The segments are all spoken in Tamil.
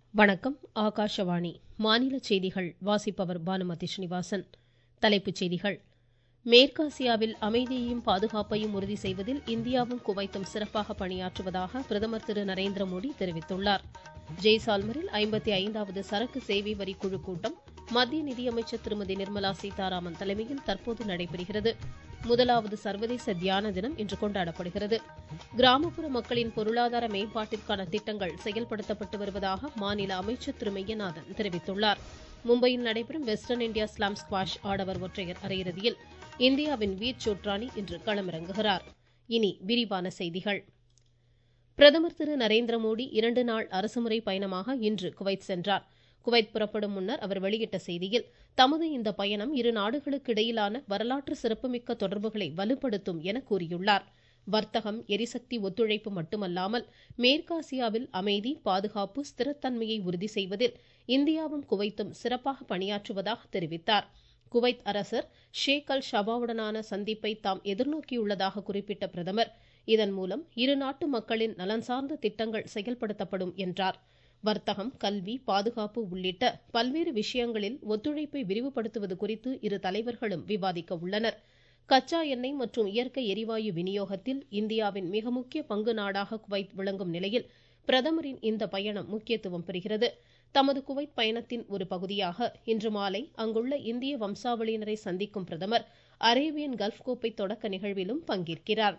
வணக்கம் ஆகாஷவாணி மாநில செய்திகள் வாசிப்பவர் பானுமதி ஸ்ரீனிவாசன் தலைப்புச் செய்திகள் மேற்காசியாவில் அமைதியையும் பாதுகாப்பையும் உறுதி செய்வதில் இந்தியாவும் குவைத்தும் சிறப்பாக பணியாற்றுவதாக பிரதமர் திரு நரேந்திர மோடி தெரிவித்துள்ளார் ஜெய்சால்மரில் ஐம்பத்தி ஐந்தாவது சரக்கு சேவை வரி குழு கூட்டம் மத்திய நிதியமைச்சர் திருமதி நிர்மலா சீதாராமன் தலைமையில் தற்போது நடைபெறுகிறது முதலாவது சர்வதேச தியான தினம் இன்று கொண்டாடப்படுகிறது கிராமப்புற மக்களின் பொருளாதார மேம்பாட்டிற்கான திட்டங்கள் செயல்படுத்தப்பட்டு வருவதாக மாநில அமைச்சர் திரு மெய்யநாதன் தெரிவித்துள்ளார் மும்பையில் நடைபெறும் வெஸ்டர்ன் இந்தியா ஸ்லாம் ஸ்குவாஷ் ஆடவர் ஒற்றையர் அரையிறுதியில் இந்தியாவின் வீர் சோட்ரானி இன்று களமிறங்குகிறார் இனி விரிவான செய்திகள் பிரதமர் திரு நரேந்திர மோடி இரண்டு நாள் அரசுமுறை பயணமாக இன்று குவைத் சென்றார் குவைத் புறப்படும் முன்னர் அவர் வெளியிட்ட செய்தியில் தமது இந்த பயணம் இரு நாடுகளுக்கு இடையிலான வரலாற்று சிறப்புமிக்க தொடர்புகளை வலுப்படுத்தும் என கூறியுள்ளார் வர்த்தகம் எரிசக்தி ஒத்துழைப்பு மட்டுமல்லாமல் மேற்காசியாவில் அமைதி பாதுகாப்பு ஸ்திரத்தன்மையை உறுதி செய்வதில் இந்தியாவும் குவைத்தும் சிறப்பாக பணியாற்றுவதாக தெரிவித்தார் குவைத் அரசர் ஷேக் அல் ஷபாவுடனான சந்திப்பை தாம் எதிர்நோக்கியுள்ளதாக குறிப்பிட்ட பிரதமர் இதன் மூலம் இரு நாட்டு மக்களின் நலன் சார்ந்த திட்டங்கள் செயல்படுத்தப்படும் என்றார் வர்த்தகம் கல்வி பாதுகாப்பு உள்ளிட்ட பல்வேறு விஷயங்களில் ஒத்துழைப்பை விரிவுபடுத்துவது குறித்து இரு தலைவர்களும் விவாதிக்க உள்ளனர் கச்சா எண்ணெய் மற்றும் இயற்கை எரிவாயு விநியோகத்தில் இந்தியாவின் மிக முக்கிய பங்கு நாடாக குவைத் விளங்கும் நிலையில் பிரதமரின் இந்த பயணம் முக்கியத்துவம் பெறுகிறது தமது குவைத் பயணத்தின் ஒரு பகுதியாக இன்று மாலை அங்குள்ள இந்திய வம்சாவளியினரை சந்திக்கும் பிரதமர் அரேபியன் கல்ஃப் கோப்பை தொடக்க நிகழ்விலும் பங்கேற்கிறார்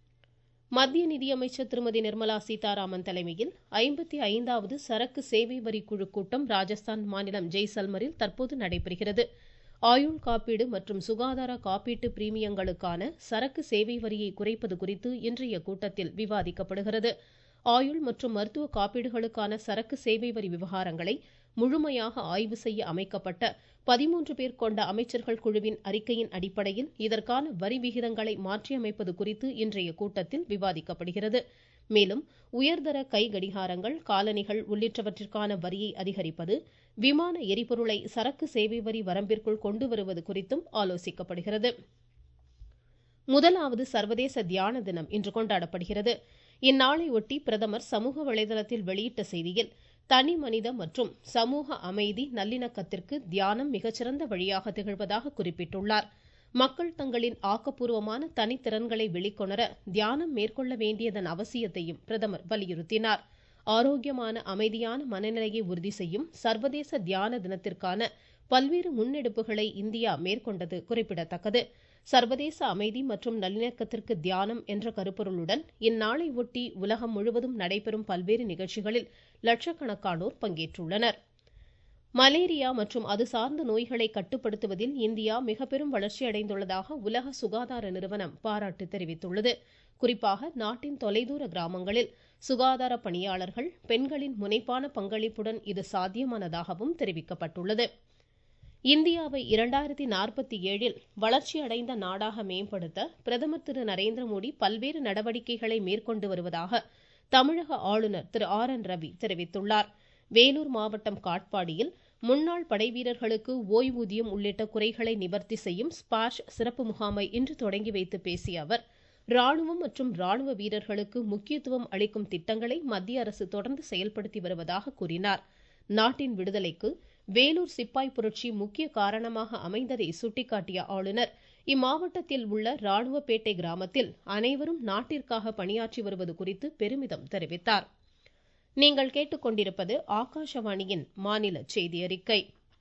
மத்திய நிதியமைச்சர் திருமதி நிர்மலா சீதாராமன் தலைமையில் ஐம்பத்தி ஐந்தாவது சரக்கு சேவை வரி குழு கூட்டம் ராஜஸ்தான் மாநிலம் ஜெய்சல்மரில் தற்போது நடைபெறுகிறது ஆயுள் காப்பீடு மற்றும் சுகாதார காப்பீட்டு பிரீமியங்களுக்கான சரக்கு சேவை வரியை குறைப்பது குறித்து இன்றைய கூட்டத்தில் விவாதிக்கப்படுகிறது ஆயுள் மற்றும் மருத்துவ காப்பீடுகளுக்கான சரக்கு சேவை வரி விவகாரங்களை முழுமையாக ஆய்வு செய்ய அமைக்கப்பட்ட பதிமூன்று பேர் கொண்ட அமைச்சர்கள் குழுவின் அறிக்கையின் அடிப்படையில் இதற்கான வரி விகிதங்களை மாற்றியமைப்பது குறித்து இன்றைய கூட்டத்தில் விவாதிக்கப்படுகிறது மேலும் உயர்தர கை கடிகாரங்கள் காலணிகள் உள்ளிட்டவற்றிற்கான வரியை அதிகரிப்பது விமான எரிபொருளை சரக்கு சேவை வரி வரம்பிற்குள் கொண்டு வருவது குறித்தும் ஆலோசிக்கப்படுகிறது முதலாவது சர்வதேச தியான தினம் இன்று கொண்டாடப்படுகிறது இந்நாளை ஒட்டி பிரதமர் சமூக வலைதளத்தில் வெளியிட்ட செய்தியில் தனி மனித மற்றும் சமூக அமைதி நல்லிணக்கத்திற்கு தியானம் மிகச்சிறந்த வழியாக திகழ்வதாக குறிப்பிட்டுள்ளார் மக்கள் தங்களின் ஆக்கப்பூர்வமான தனித்திறன்களை வெளிக்கொணர தியானம் மேற்கொள்ள வேண்டியதன் அவசியத்தையும் பிரதமர் வலியுறுத்தினார் ஆரோக்கியமான அமைதியான மனநிலையை உறுதி செய்யும் சர்வதேச தியான தினத்திற்கான பல்வேறு முன்னெடுப்புகளை இந்தியா மேற்கொண்டது குறிப்பிடத்தக்கது சர்வதேச அமைதி மற்றும் நல்லிணக்கத்திற்கு தியானம் என்ற கருப்பொருளுடன் இந்நாளை ஒட்டி உலகம் முழுவதும் நடைபெறும் பல்வேறு நிகழ்ச்சிகளில் லட்சக்கணக்கானோர் பங்கேற்றுள்ளனர் மலேரியா மற்றும் அது சார்ந்த நோய்களை கட்டுப்படுத்துவதில் இந்தியா மிக பெரும் வளர்ச்சி அடைந்துள்ளதாக உலக சுகாதார நிறுவனம் பாராட்டு தெரிவித்துள்ளது குறிப்பாக நாட்டின் தொலைதூர கிராமங்களில் சுகாதார பணியாளர்கள் பெண்களின் முனைப்பான பங்களிப்புடன் இது சாத்தியமானதாகவும் தெரிவிக்கப்பட்டுள்ளது இந்தியாவை இரண்டாயிரத்தி நாற்பத்தி ஏழில் வளர்ச்சி அடைந்த நாடாக மேம்படுத்த பிரதமர் திரு நரேந்திர மோடி பல்வேறு நடவடிக்கைகளை மேற்கொண்டு வருவதாக தமிழக ஆளுநர் திரு ஆர் என் ரவி தெரிவித்துள்ளார் வேலூர் மாவட்டம் காட்பாடியில் முன்னாள் படைவீரர்களுக்கு ஓய்வூதியம் உள்ளிட்ட குறைகளை நிவர்த்தி செய்யும் ஸ்பாஷ் சிறப்பு முகாமை இன்று தொடங்கி வைத்து பேசிய அவர் ராணுவம் மற்றும் ராணுவ வீரர்களுக்கு முக்கியத்துவம் அளிக்கும் திட்டங்களை மத்திய அரசு தொடர்ந்து செயல்படுத்தி வருவதாக கூறினார் நாட்டின் விடுதலைக்கு வேலூர் சிப்பாய் புரட்சி முக்கிய காரணமாக அமைந்ததை சுட்டிக்காட்டிய ஆளுநர் இம்மாவட்டத்தில் உள்ள ராணுவப்பேட்டை கிராமத்தில் அனைவரும் நாட்டிற்காக பணியாற்றி வருவது குறித்து பெருமிதம் தெரிவித்தார் நீங்கள் கேட்டுக்கொண்டிருப்பது ஆகாஷவாணியின் மாநில செய்தி அறிக்கை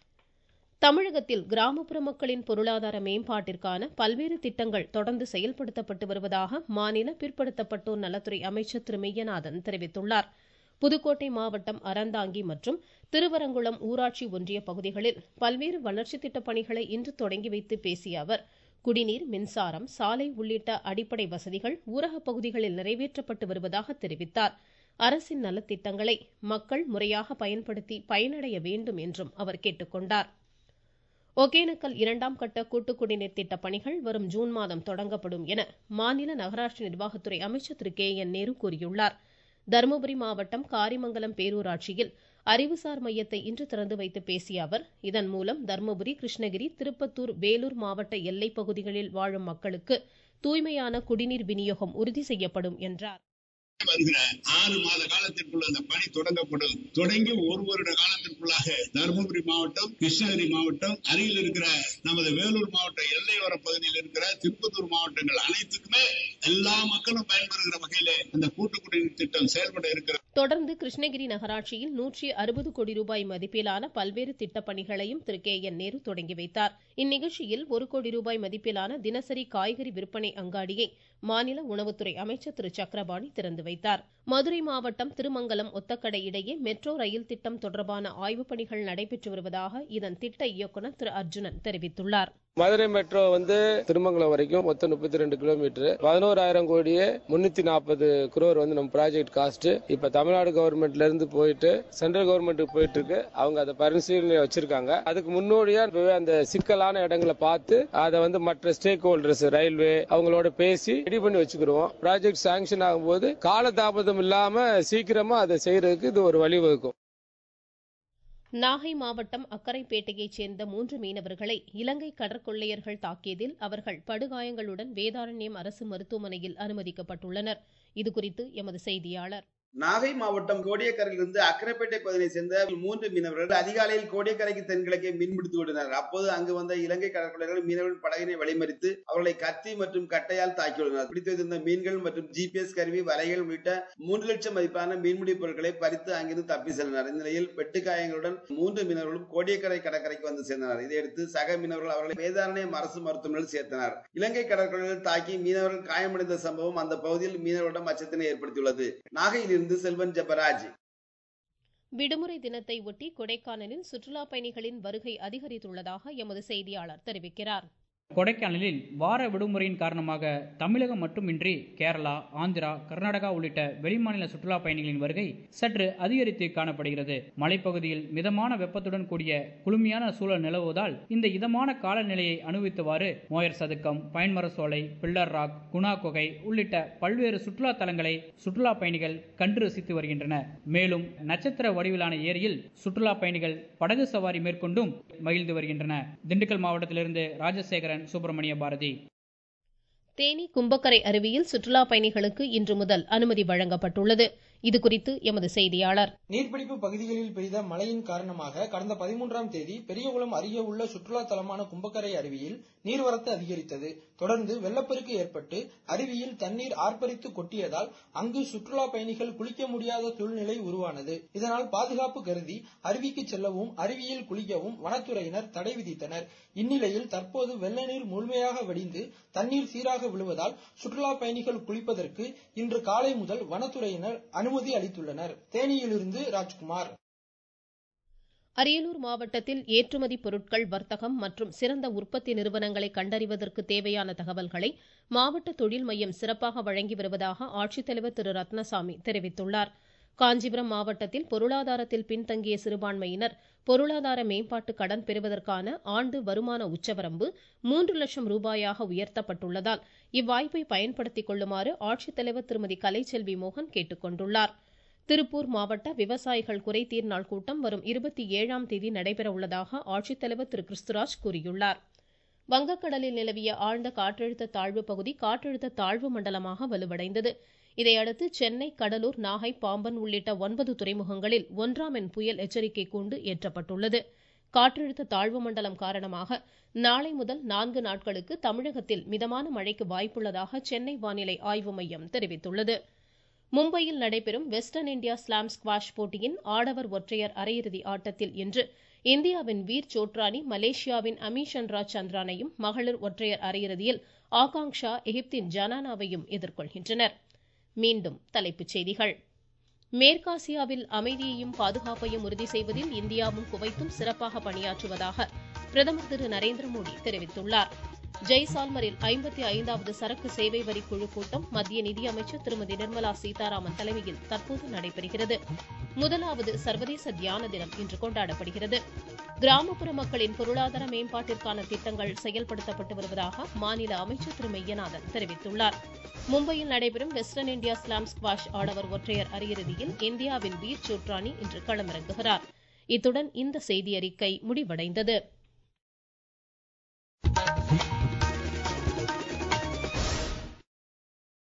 தமிழகத்தில் கிராமப்புற மக்களின் பொருளாதார மேம்பாட்டிற்கான பல்வேறு திட்டங்கள் தொடர்ந்து செயல்படுத்தப்பட்டு வருவதாக மாநில பிற்படுத்தப்பட்டோர் நலத்துறை அமைச்சர் திரு மெய்யநாதன் தெரிவித்துள்ளார் புதுக்கோட்டை மாவட்டம் அறந்தாங்கி மற்றும் திருவரங்குளம் ஊராட்சி ஒன்றிய பகுதிகளில் பல்வேறு வளர்ச்சி திட்டப் பணிகளை இன்று தொடங்கி வைத்து பேசிய அவர் குடிநீர் மின்சாரம் சாலை உள்ளிட்ட அடிப்படை வசதிகள் ஊரகப் பகுதிகளில் நிறைவேற்றப்பட்டு வருவதாக தெரிவித்தார் அரசின் நலத்திட்டங்களை மக்கள் முறையாக பயன்படுத்தி பயனடைய வேண்டும் என்றும் அவர் கேட்டுக்கொண்டார் ஒகேனக்கல் இரண்டாம் கட்ட கூட்டு குடிநீர் திட்ட பணிகள் வரும் ஜூன் மாதம் தொடங்கப்படும் என மாநில நகராட்சி நிர்வாகத்துறை அமைச்சர் திரு கே என் நேரு கூறியுள்ளார் தருமபுரி மாவட்டம் காரிமங்கலம் பேரூராட்சியில் அறிவுசார் மையத்தை இன்று திறந்து வைத்து பேசிய அவர் இதன் மூலம் தர்மபுரி கிருஷ்ணகிரி திருப்பத்தூர் வேலூர் மாவட்ட எல்லைப் பகுதிகளில் வாழும் மக்களுக்கு தூய்மையான குடிநீர் விநியோகம் உறுதி செய்யப்படும் என்றார் வருகிற ஆறு மாத காலத்திற்குள் அந்த பணி தொடங்கப்படும் தொடங்கி ஒரு வருட காலத்திற்குள்ளாக தருமபுரி மாவட்டம் கிருஷ்ணகிரி மாவட்டம் அருகில் இருக்கிற நமது வேலூர் மாவட்டம் எல்லையோர பகுதியில் இருக்கிற திருப்பத்தூர் மாவட்டங்கள் அனைத்துக்குமே எல்லா மக்களும் பயன்பெறுகிற வகையிலே அந்த கூட்டு குடிநீர் திட்டம் செயல்பட இருக்கிறது தொடர்ந்து கிருஷ்ணகிரி நகராட்சியில் நூற்றி அறுபது கோடி ரூபாய் மதிப்பிலான பல்வேறு திட்டப் பணிகளையும் திரு கே என் நேரு தொடங்கி வைத்தார் இந்நிகழ்ச்சியில் ஒரு கோடி ரூபாய் மதிப்பிலான தினசரி காய்கறி விற்பனை அங்காடியை மாநில உணவுத்துறை அமைச்சர் திரு சக்கரபாணி திறந்து வைத்தார் மதுரை மாவட்டம் திருமங்கலம் ஒத்தக்கடை இடையே மெட்ரோ ரயில் திட்டம் தொடர்பான ஆய்வுப் பணிகள் நடைபெற்று வருவதாக இதன் திட்ட இயக்குநர் திரு அர்ஜுனன் தெரிவித்துள்ளார் மதுரை மெட்ரோ வந்து திருமங்கலம் வரைக்கும் மொத்தம் முப்பத்தி ரெண்டு கிலோமீட்டர் பதினோராயிரம் கோடியே முன்னூத்தி நாற்பது குரோர் வந்து நம்ம ப்ராஜெக்ட் காஸ்ட் இப்ப தமிழ்நாடு கவர்மெண்ட்ல இருந்து போயிட்டு சென்ட்ரல் கவர்மெண்ட்டுக்கு போயிட்டு இருக்கு அவங்க அதை பரிசீலனை வச்சிருக்காங்க அதுக்கு முன்னோடியா இப்பவே அந்த சிக்கலான இடங்களை பார்த்து அதை வந்து மற்ற ஸ்டேக் ஹோல்டர்ஸ் ரயில்வே அவங்களோட பேசி ரெடி பண்ணி வச்சுக்கிடுவோம் ப்ராஜெக்ட் சாங்ஷன் ஆகும்போது காலதாமதம் இல்லாம சீக்கிரமா அதை செய்யறதுக்கு இது ஒரு வழிவகுக்கும் நாகை மாவட்டம் அக்கரைப்பேட்டையைச் சேர்ந்த மூன்று மீனவர்களை இலங்கை கடற்கொள்ளையர்கள் தாக்கியதில் அவர்கள் படுகாயங்களுடன் வேதாரண்யம் அரசு மருத்துவமனையில் அனுமதிக்கப்பட்டுள்ளனர் இதுகுறித்து எமது செய்தியாளர் நாகை மாவட்டம் கோடியக்கரையிலிருந்து அக்கரைப்பேட்டை பகுதியை சேர்ந்த மூன்று மீனவர்கள் அதிகாலையில் கோடியக்கரைக்கு தென்கிழக்கே மீன்பிடித்து விட்டனர் அப்போது அங்கு வந்த இலங்கை கடற்கொள்ளையர்கள் மீனவர்கள் படகினை வழிமறித்து அவர்களை கத்தி மற்றும் கட்டையால் தாக்கியுள்ளனர் பிடித்து வைத்திருந்த மீன்கள் மற்றும் ஜிபிஎஸ் கருவி வலைகள் உள்ளிட்ட மூன்று லட்சம் மதிப்பான மீன்பிடி பொருட்களை பறித்து அங்கிருந்து தப்பி சென்றனர் இந்நிலையில் வெட்டுக்காயங்களுடன் மூன்று மீனவர்களும் கோடியக்கரை கடற்கரைக்கு வந்து சேர்ந்தனர் இதையடுத்து சக மீனவர்கள் அவர்களை வேதாரண்யம் அரசு மருத்துவமனையில் சேர்த்தனர் இலங்கை கடற்கொள்ளையர்கள் தாக்கி மீனவர்கள் காயமடைந்த சம்பவம் அந்த பகுதியில் மீனவர்களிடம் அச்சத்தினை ஏற்படுத்தியுள்ளது நாகையில் இருந்து செல்வன் ஜெபராஜ் விடுமுறை தினத்தை ஒட்டி கொடைக்கானலில் சுற்றுலா பயணிகளின் வருகை அதிகரித்துள்ளதாக எமது செய்தியாளர் தெரிவிக்கிறார் கொடைக்கானலில் வார விடுமுறையின் காரணமாக தமிழகம் மட்டுமின்றி கேரளா ஆந்திரா கர்நாடகா உள்ளிட்ட வெளிமாநில சுற்றுலா பயணிகளின் வருகை சற்று அதிகரித்து காணப்படுகிறது மலைப்பகுதியில் மிதமான வெப்பத்துடன் கூடிய குளுமையான சூழல் நிலவுவதால் இந்த இதமான காலநிலையை அனுபவித்தவாறு மோயர் சதுக்கம் பயன்மர சோலை பில்லர் ராக் குணா குகை உள்ளிட்ட பல்வேறு சுற்றுலா தலங்களை சுற்றுலா பயணிகள் கண்டு ரசித்து வருகின்றனர் மேலும் நட்சத்திர வடிவிலான ஏரியில் சுற்றுலா பயணிகள் படகு சவாரி மேற்கொண்டும் மகிழ்ந்து வருகின்றனர் திண்டுக்கல் மாவட்டத்திலிருந்து ராஜசேகரன் சுப்பிரமணிய பாரதி தேனி கும்பக்கரை அருவியில் சுற்றுலா பயணிகளுக்கு இன்று முதல் அனுமதி வழங்கப்பட்டுள்ளது இதுகுறித்து எமது செய்தியாளர் நீர்பிடிப்பு பகுதிகளில் பெய்த மழையின் காரணமாக கடந்த பதிமூன்றாம் தேதி பெரியகுளம் அருகே உள்ள சுற்றுலா தலமான கும்பக்கரை அருவியில் நீர்வரத்து அதிகரித்தது தொடர்ந்து வெள்ளப்பெருக்கு ஏற்பட்டு அருவியில் தண்ணீர் ஆர்ப்பரித்து கொட்டியதால் அங்கு சுற்றுலா பயணிகள் குளிக்க முடியாத சூழ்நிலை உருவானது இதனால் பாதுகாப்பு கருதி அருவிக்கு செல்லவும் அருவியில் குளிக்கவும் வனத்துறையினர் தடை விதித்தனர் இந்நிலையில் தற்போது வெள்ள நீர் முழுமையாக வடிந்து தண்ணீர் சீராக விழுவதால் சுற்றுலா பயணிகள் குளிப்பதற்கு இன்று காலை முதல் வனத்துறையினர் அனுமதி அளித்துள்ளனர் தேனியிலிருந்து ராஜ்குமார் அரியலூர் மாவட்டத்தில் ஏற்றுமதி பொருட்கள் வர்த்தகம் மற்றும் சிறந்த உற்பத்தி நிறுவனங்களை கண்டறிவதற்கு தேவையான தகவல்களை மாவட்ட தொழில் மையம் சிறப்பாக வழங்கி வருவதாக ஆட்சித்தலைவர் திரு ரத்னசாமி தெரிவித்துள்ளார் காஞ்சிபுரம் மாவட்டத்தில் பொருளாதாரத்தில் பின்தங்கிய சிறுபான்மையினர் பொருளாதார மேம்பாட்டு கடன் பெறுவதற்கான ஆண்டு வருமான உச்சவரம்பு மூன்று லட்சம் ரூபாயாக உயர்த்தப்பட்டுள்ளதால் இவ்வாய்ப்பை பயன்படுத்திக் கொள்ளுமாறு ஆட்சித்தலைவர் திருமதி கலைச்செல்வி மோகன் கேட்டுக் கொண்டுள்ளார் திருப்பூர் மாவட்ட விவசாயிகள் குறைதீர் நாள் கூட்டம் வரும் இருபத்தி ஏழாம் தேதி நடைபெற உள்ளதாக ஆட்சித்தலைவர் திரு கிறிஸ்துராஜ் கூறியுள்ளார் வங்கக்கடலில் நிலவிய ஆழ்ந்த காற்றழுத்த தாழ்வு பகுதி காற்றழுத்த தாழ்வு மண்டலமாக வலுவடைந்தது இதையடுத்து சென்னை கடலூர் நாகை பாம்பன் உள்ளிட்ட ஒன்பது துறைமுகங்களில் ஒன்றாம் எண் புயல் எச்சரிக்கை கூண்டு ஏற்றப்பட்டுள்ளது காற்றழுத்த தாழ்வு மண்டலம் காரணமாக நாளை முதல் நான்கு நாட்களுக்கு தமிழகத்தில் மிதமான மழைக்கு வாய்ப்புள்ளதாக சென்னை வானிலை ஆய்வு மையம் தெரிவித்துள்ளது மும்பையில் நடைபெறும் வெஸ்டர்ன் இந்தியா ஸ்லாம் ஸ்குவாஷ் போட்டியின் ஆடவர் ஒற்றையர் அரையிறுதி ஆட்டத்தில் இன்று இந்தியாவின் வீர் சோட்ரானி மலேசியாவின் அமீஷன் ராஜ் சந்திரானையும் மகளிர் ஒற்றையர் அரையிறுதியில் ஆகாங்ஷா எகிப்தின் ஜனானாவையும் எதிர்கொள்கின்றனர் மீண்டும் தலைப்புச் செய்திகள் மேற்காசியாவில் அமைதியையும் பாதுகாப்பையும் உறுதி செய்வதில் இந்தியாவும் குவைத்தும் சிறப்பாக பணியாற்றுவதாக பிரதமர் திரு நரேந்திர மோடி தெரிவித்துள்ளார் ஜெய்சால்மரில் ஐம்பத்தி ஐந்தாவது சரக்கு சேவை வரி குழு கூட்டம் மத்திய நிதியமைச்சர் திருமதி நிர்மலா சீதாராமன் தலைமையில் தற்போது நடைபெறுகிறது முதலாவது சர்வதேச தியான தினம் இன்று கொண்டாடப்படுகிறது கிராமப்புற மக்களின் பொருளாதார மேம்பாட்டிற்கான திட்டங்கள் செயல்படுத்தப்பட்டு வருவதாக மாநில அமைச்சர் திரு மெய்யநாதன் தெரிவித்துள்ளார் மும்பையில் நடைபெறும் வெஸ்டர்ன் இந்தியா ஸ்லாம் ஸ்குவாஷ் ஆடவர் ஒற்றையர் அரையிறுதியில் இந்தியாவின் வீர் சோட்ரானி இன்று களமிறங்குகிறார் இத்துடன் இந்த செய்தியறிக்கை முடிவடைந்தது